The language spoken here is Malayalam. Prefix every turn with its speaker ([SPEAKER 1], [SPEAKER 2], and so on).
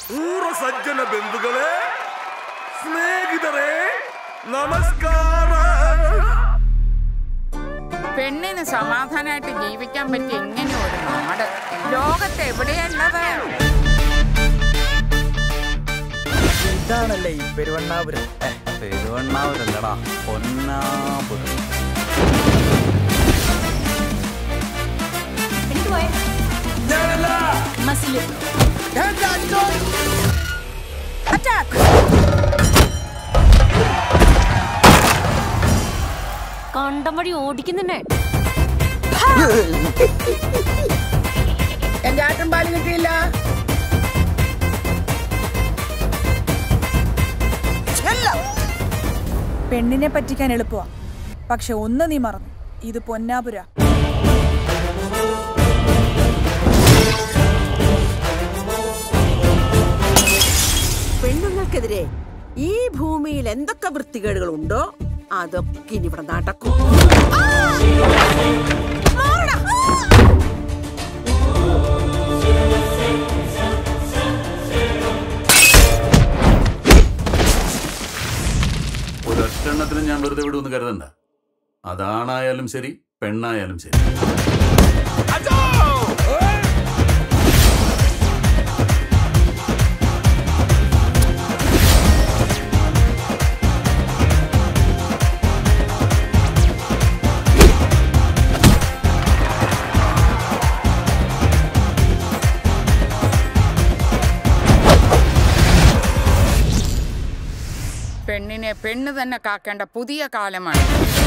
[SPEAKER 1] പൂർവ്വസജ്ജന ബന്ധുക്കളെ സ്നേഹിതരെ നമസ്കാരം
[SPEAKER 2] പെണ്ണിന് സമാധാനമായിട്ട് ജീവിക്കാൻ പറ്റിയ ഇങ്ങനെ ഒരു നാട് ലോകത്ത് എവിടെയുള്ളത്
[SPEAKER 3] ഇതാണല്ലേ ഈ പെരുവണ്ണാപുരം
[SPEAKER 4] പെരുവണ്ണാവൂരല്ലടാ പൊന്നാപുരം
[SPEAKER 5] കണ്ടം വഴി ഓടിക്കുന്നുണ്ടേ
[SPEAKER 2] എന്റെ ആട്ടും പാലും കിട്ടിയില്ല
[SPEAKER 6] പെണ്ണിനെ പറ്റിക്കാൻ എളുപ്പമാ പക്ഷെ ഒന്ന് നീ മറന്നു ഇത് പൊന്നാപുര
[SPEAKER 7] പെണ്ണുങ്ങൾക്കെതിരെ ഈ ഭൂമിയിൽ എന്തൊക്കെ വൃത്തികേടുകൾ ഉണ്ടോ അതൊക്കെ ഇനി ഇവിടെ നടക്കും
[SPEAKER 8] ഒരൊറ്റെണ്ണത്തിനും ഞാൻ വെറുതെ വിടുമെന്ന് കരുതണ്ട അതാണായാലും ശരി പെണ്ണായാലും ശരി
[SPEAKER 2] പെണ്ണിനെ പെണ്ണ് തന്നെ കാക്കേണ്ട പുതിയ കാലമാണ്